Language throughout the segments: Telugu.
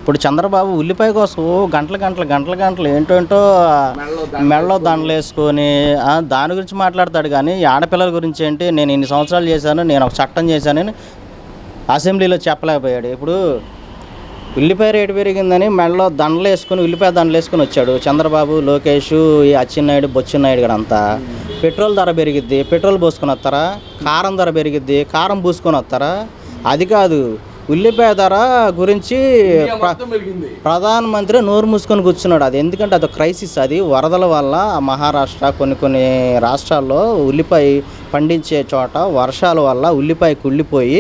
ఇప్పుడు చంద్రబాబు ఉల్లిపాయ కోసం ఓ గంటలు గంటలు గంటలు గంటలు ఏంటంటో మెడలో దండలు వేసుకొని ఆ, దాని గురించి మాట్లాడతాడు కానీ ఈ ఆడపిల్లల గురించి ఏంటి నేను ఇన్ని సంవత్సరాలు చేశాను నేను ఒక చట్టం చేశానని అసెంబ్లీలో చెప్పలేకపోయాడు ఇప్పుడు ఉల్లిపాయ రేటు పెరిగిందని మెడలో దండలు వేసుకుని ఉల్లిపాయ దండలు వేసుకుని వచ్చాడు చంద్రబాబు లోకేష్ ఈ అచ్చెన్నాయుడు బొచ్చెన్నాయుడు కూడా అంతా పెట్రోల్ ధర పెరిగిద్ది పెట్రోల్ పోసుకొని వస్తారా కారం ధర పెరిగిద్ది కారం పూసుకొని వస్తారా అది కాదు ఉల్లిపాయ ధర గురించి ప్ర- ప్రధానమంత్రి నోరు మూసుకొని కూర్చున్నాడు అది ఎందుకంటే అది క్రైసిస్ అది వరదల వల్ల ఆ మహారాష్ట్ర కొన్ని కొన్ని రాష్ట్రాల్లో ఉల్లిపాయ పండించే చోట వర్షాల వల్ల ఉల్లిపాయ కుళ్ళిపోయి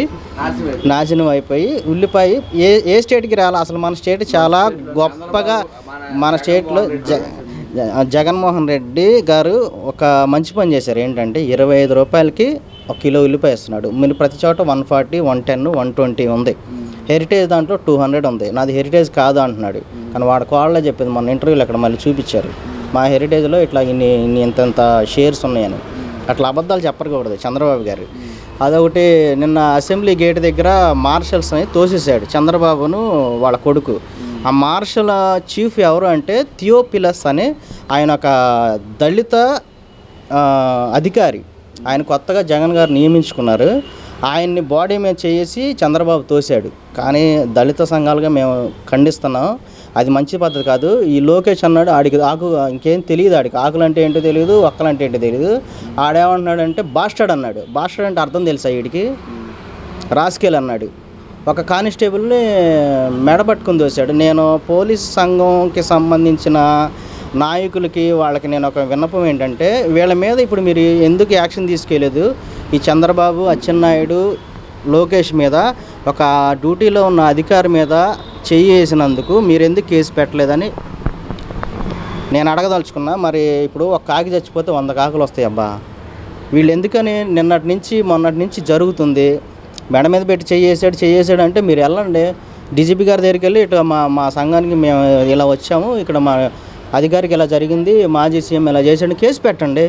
నాశనం అయిపోయి ఉల్లిపాయ ఏ ఏ స్టేట్కి రాలి అసలు మన స్టేట్ చాలా గొప్పగా మన స్టేట్లో జ జ- జగన్మోహన్ రెడ్డి గారు ఒక మంచి పని చేశారు ఏంటంటే ఇరవై ఐదు రూపాయలకి ఒక కిలో ఉల్లిపాయ ఇస్తున్నాడు మీరు ప్రతి చోట one forty one ten one twenty ఉంది హెరిటేజ్ దాంట్లో టూ హండ్రెడ్ ఉంది నాది హెరిటేజ్ కాదు అంటున్నాడు కానీ వాడు కాళ్ళే చెప్పింది మన ఇంటర్వ్యూలో అక్కడ మళ్ళీ చూపించారు మా హెరిటేజ్లో ఇట్లా ఇన్ని ఇన్ని ఇంత ఇంత షేర్స్ ఉన్నాయని అట్లా అబద్ధాలు చెప్పకూడదు చంద్రబాబు గారు అదొకటి నిన్న అసెంబ్లీ గేట్ దగ్గర మార్షల్స్ని తోసేసాడు చంద్రబాబును వాళ్ళ కొడుకు ఆ మార్షల్ చీఫ్ ఎవరు అంటే థియోపిలస్ అని ఆయన ఒక దళిత ఆ, అధికారి ఆయన కొత్తగా జగన్ గారు నియమించుకున్నారు ఆయన్ని బాడీ మీద చేసి చంద్రబాబు తోశాడు కానీ దళిత సంఘాలుగా మేము ఖండిస్తున్నాం అది మంచి పద్ధతి కాదు ఈ లోకేష్ అన్నాడు ఆడికి ఆకు ఇంకేం తెలియదు ఆడికి ఆకులు అంటే ఏంటో తెలియదు ఒక్కలంటే ఏంటో తెలియదు ఆడేమన్నాడంటే బాస్టర్డ్ అన్నాడు బాస్టర్డ్ అంటే అర్థం తెలుసా వీడికి రాస్కేల్ అన్నాడు ఒక కానిస్టేబుల్ని మెడ పట్టుకుని దోశాడు నేను పోలీస్ సంఘంకి సంబంధించిన నాయకులకి వాళ్ళకి నేను ఒక విన్నపం ఏంటంటే వీళ్ళ మీద ఇప్పుడు మీరు ఎందుకు యాక్షన్ తీసుకోలేదు ఈ చంద్రబాబు అచ్చెన్నాయుడు లోకేష్ మీద ఒక డ్యూటీలో ఉన్న అధికారి మీద చెయ్యి వేసినందుకు మీరు ఎందుకు కేసు పెట్టలేదని నేను అడగదలుచుకున్నా మరి ఇప్పుడు ఒక కాకి చచ్చిపోతే వంద కాకులు వస్తాయి అబ్బా వీళ్ళు ఎందుకని నిన్నటి నుంచి మొన్నటి నుంచి జరుగుతుంది మెడ మీద పెట్టి చెయ్యేసాడు చెయ్యేసాడు అంటే మీరు వెళ్ళండి డీజీపీ గారి దగ్గరికి వెళ్ళి ఇటు మా మా సంఘానికి మేము ఇలా వచ్చాము ఇక్కడ మా అధికారికి ఇలా జరిగింది మాజీ సీఎం ఇలా చేసాడు కేసు పెట్టండి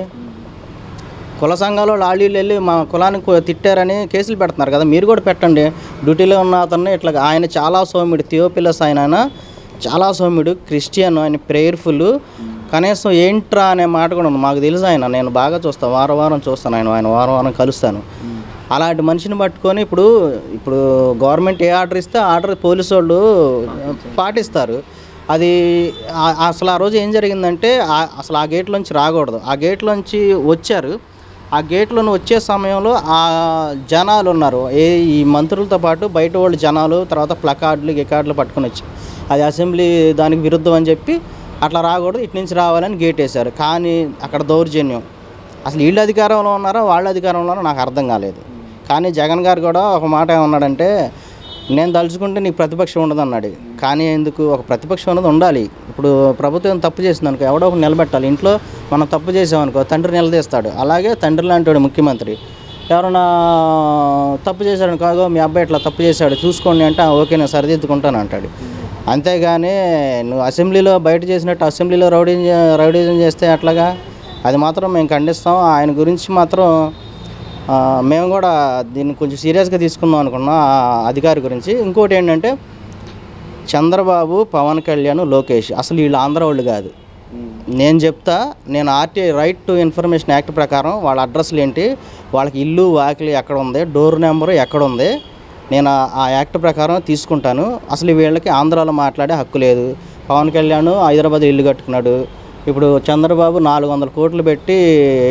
కుల సంఘాలు లాళీలు వెళ్ళి మా కులానికి కొ- తిట్టారని కేసులు పెడుతున్నారు కదా మీరు కూడా పెట్టండి డ్యూటీలో ఉన్న అతన్ని ఇట్లా ఆయన చాలా సౌమ్యుడు థియోపిలస్ ఆయన ఆయన చాలా సౌమ్యుడు క్రిస్టియన్ ఆయన ప్రేయర్ఫుల్ కనీసం ఏంట్రా అనే మాట కూడా ఉంది మాకు తెలుసు ఆయన నేను బాగా చూస్తాను వారం వారం చూస్తాను ఆయన ఆయన వారం వారం కలుస్తాను అలాంటి మనిషిని పట్టుకొని ఇప్పుడు ఇప్పుడు గవర్నమెంట్ ఏ ఆర్డర్ ఇస్తే ఆ ఆర్డర్ పోలీసు వాళ్ళు పాటిస్తారు అది ఆ- అసలు ఆ రోజు ఏం జరిగిందంటే ఆ- అసలు ఆ గేట్లోంచి రాకూడదు ఆ గేట్లోంచి వచ్చారు ఆ గేట్లోని వచ్చే సమయంలో ఆ జనాలు ఉన్నారు ఏ ఈ మంత్రులతో పాటు బయట వాళ్ళు జనాలు తర్వాత ప్లకార్డులు గికార్డులు పట్టుకొని వచ్చారు అది అసెంబ్లీ దానికి విరుద్ధం అని చెప్పి అట్లా రాకూడదు ఇటు నుంచి రావాలని గేట్ వేశారు కానీ అక్కడ దౌర్జన్యం అసలు వీళ్ళు అధికారంలో ఉన్నారో వాళ్ళ అధికారంలో ఉన్నారో నాకు అర్థం కాలేదు కానీ జగన్ గారు కూడా ఒక మాట ఏమన్నాడంటే నేను తలుచుకుంటే నీకు ప్రతిపక్షం ఉండదు అన్నాడు కానీ ఎందుకు ఒక ప్రతిపక్షం అనేది ఉండాలి ఇప్పుడు ప్రభుత్వం తప్పు చేసింది అనుకో ఎవడో ఒకరు నిలబెట్టాలి ఇంట్లో మనం తప్పు చేసామనుకో తండ్రి నిలదీస్తాడు అలాగే తండ్రి లాంటి వాడు ముఖ్యమంత్రి ఎవరైనా తప్పు చేశాడు కాదో మీ అబ్బాయి ఇట్లా తప్పు చేశాడు చూసుకోండి అంటే "ఆ, ఓకే నేను సరిదిద్దుకుంటాను అంటాడు అంతేగాని నువ్వు అసెంబ్లీలో బయట చేసినట్టు అసెంబ్లీలో రౌడీ రౌడీజం చేస్తే అట్లాగా అది మాత్రం మేము ఖండిస్తాం ఆయన గురించి మాత్రం ఆ, మేము కూడా దీన్ని కొంచెం సీరియస్గా తీసుకుందాం అనుకున్నాం ఆ అధికారి గురించి ఇంకోటి ఏంటంటే చంద్రబాబు పవన్ కళ్యాణ్ లోకేష్ అసలు వీళ్ళు ఆంధ్ర వాళ్ళు కాదు నేను చెప్తా నేను RTI right to information act ప్రకారం వాళ్ళ అడ్రస్లు ఏంటి వాళ్ళకి ఇల్లు వాకిలి ఎక్కడ ఉంది డోర్ నెంబరు ఎక్కడ ఉంది నేను ఆ- ఆ యాక్ట్ ప్రకారం తీసుకుంటాను అసలు వీళ్ళకి ఆంధ్రాలో మాట్లాడే హక్కు లేదు పవన్ కళ్యాణ్ హైదరాబాద్ ఇల్లు కట్టుకున్నాడు ఇప్పుడు చంద్రబాబు నాలుగు వందల కోట్లు పెట్టి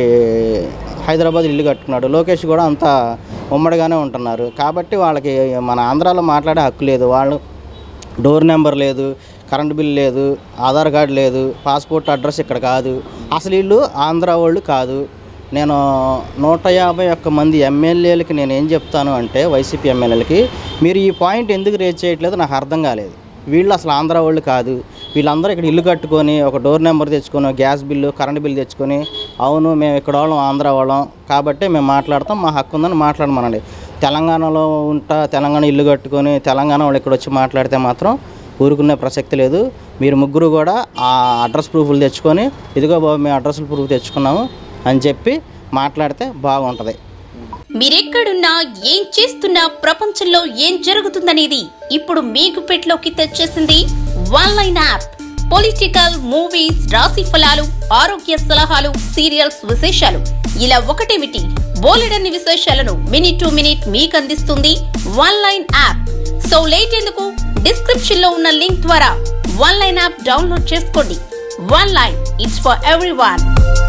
హైదరాబాద్ ఇల్లు కట్టుకున్నాడు లోకేష్ కూడా అంతా ఉమ్మడిగానే ఉంటున్నారు కాబట్టి వాళ్ళకి మన ఆంధ్రాలో మాట్లాడే హక్కు లేదు వాళ్ళు డోర్ నెంబర్ లేదు కరెంట్ బిల్ లేదు ఆధార్ కార్డు లేదు పాస్పోర్ట్ అడ్రస్ ఇక్కడ కాదు అసలు వీళ్ళు ఆంధ్ర వాళ్ళు కాదు నేను నూట యాభై ఒక్క మంది ఎమ్మెల్యేలకి నేను ఏం చెప్తాను అంటే వైసీపీ ఎమ్మెల్యేలకి మీరు ఈ పాయింట్ ఎందుకు రేజ్ చేయట్లేదు నాకు అర్థం కాలేదు వీళ్ళు అసలు ఆంధ్ర వాళ్ళు కాదు వీళ్ళందరూ ఇక్కడ ఇల్లు కట్టుకొని ఒక డోర్ నెంబర్ తెచ్చుకొని గ్యాస్ బిల్లు కరెంట్ బిల్లు తెచ్చుకొని అవును మేము ఇక్కడ వాళ్ళం ఆంధ్ర వాళ్ళం కాబట్టి మేము మాట్లాడతాం మా హక్కు ఉందని మాట్లాడమనండి తెలంగాణలో ఉంటా తెలంగాణ ఇల్లు కట్టుకొని తెలంగాణ వాళ్ళు ఇక్కడ వచ్చి మాట్లాడితే మాత్రం ఊరుకునే ప్రసక్తి లేదు మీరు ముగ్గురు కూడా ఆ అడ్రస్ ప్రూఫ్లు తెచ్చుకొని ఇదిగో బాబు మేము అడ్రస్ ప్రూఫ్ తెచ్చుకున్నాము అని చెప్పి మాట్లాడితే బాగుంటుంది మీరెక్కడున్నా ఏం చేస్తున్నా ప్రపంచంలో ఏం జరుగుతుందనేది ఇప్పుడు మీకు పెట్లోకి తెచ్చేసింది one line app political movies రాశి ఫలాలు ఆరోగ్య సలహాలు సీరియల్స్ విశేషాలు ఇలా ఒకటేమిటి బోలెడన్ని విశేషాలను మినిట్ టు మినిట్ మీకు అందిస్తుంది one line app so late ఎందుకు డిస్క్రిప్షన్ లో ఉన్న లింక్ ద్వారా వన్ లైన్ యాప్ డౌన్లోడ్ చేసుకోండి one line it's for every